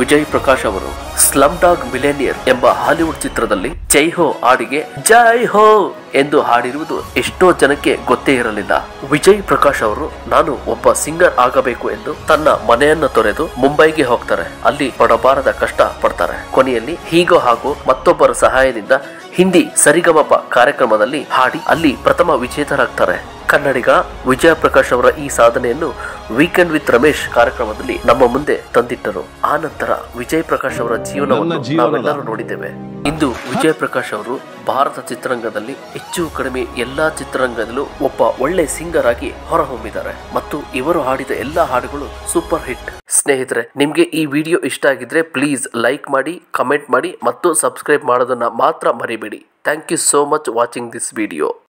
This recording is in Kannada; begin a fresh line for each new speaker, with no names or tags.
ವಿಜಯ್ ಪ್ರಕಾಶ್ ಅವರು ಸ್ಲಮ್ ಡಾಗ್ ಮಿಲೇನಿಯರ್ ಎಂಬ ಹಾಲಿವುಡ್ ಚಿತ್ರದಲ್ಲಿ ಜೈ ಹೋ ಹಾಡಿಗೆ ಜೈ ಹೋ ಎಂದು ಹಾಡಿರುವುದು ಎಷ್ಟೋ ಜನಕ್ಕೆ ಗೊತ್ತೇ ಇರಲಿಲ್ಲ ವಿಜಯ್ ಪ್ರಕಾಶ್ ಅವರು ನಾನು ಒಬ್ಬ ಸಿಂಗರ್ ಆಗಬೇಕು ಎಂದು ತನ್ನ ಮನೆಯನ್ನು ತೊರೆದು ಮುಂಬೈಗೆ ಹೋಗ್ತಾರೆ ಅಲ್ಲಿ ಪಡಬಾರದ ಕಷ್ಟ ಪಡ್ತಾರೆ ಕೊನೆಯಲ್ಲಿ ಹೀಗೋ ಹಾಗೂ ಮತ್ತೊಬ್ಬರ ಸಹಾಯದಿಂದ ಹಿಂದಿ ಸರಿಗಮಪ ಕಾರ್ಯಕ್ರಮದಲ್ಲಿ ಹಾಡಿ ಅಲ್ಲಿ ಪ್ರಥಮ ವಿಜೇತರಾಗ್ತಾರೆ ಕನ್ನಡಿಗ ವಿಜಯ ಪ್ರಕಾಶ್ ಅವರ ಈ ಸಾಧನೆಯನ್ನು ವೀಕೆಂಡ್ ವಿತ್ ರಮೇಶ್ ಕಾರ್ಯಕ್ರಮದಲ್ಲಿ ನಮ್ಮ ಮುಂದೆ ತಂದಿಟ್ಟರು ಆ ನಂತರ ವಿಜಯ್ ಪ್ರಕಾಶ್ ಅವರ ಜೀವನವನ್ನು
ನನ್ನ ಜೀವನದ-
ನಾವೆಲ್ಲರೂ ನೋಡಿದ್ದೇವೆ ಇಂದು ವಿಜಯ್ ಪ್ರಕಾಶ್ ಅವರು ಭಾರತ ಚಿತ್ರರಂಗದಲ್ಲಿ ಹೆಚ್ಚು ಕಡಿಮೆ ಎಲ್ಲಾ ಚಿತ್ರರಂಗದಲ್ಲೂ ಒಬ್ಬ ಒಳ್ಳೆ ಸಿಂಗರ್ ಆಗಿ ಹೊರಹೊಮ್ಮಿದ್ದಾರೆ ಮತ್ತು ಇವರು ಹಾಡಿದ ಎಲ್ಲಾ ಹಾಡುಗಳು ಸೂಪರ್ ಹಿಟ್ ಸ್ನೇಹಿತರೆ ನಿಮ್ಗೆ ಈ ವಿಡಿಯೋ ಇಷ್ಟ ಆಗಿದ್ರೆ ಪ್ಲೀಸ್ ಲೈಕ್ ಮಾಡಿ ಕಮೆಂಟ್ ಮಾಡಿ ಮತ್ತು ಸಬ್ಸ್ಕ್ರೈಬ್ ಮಾಡೋದನ್ನ ಮಾತ್ರ ಮರಿಬೇಡಿ thank you so much watching this video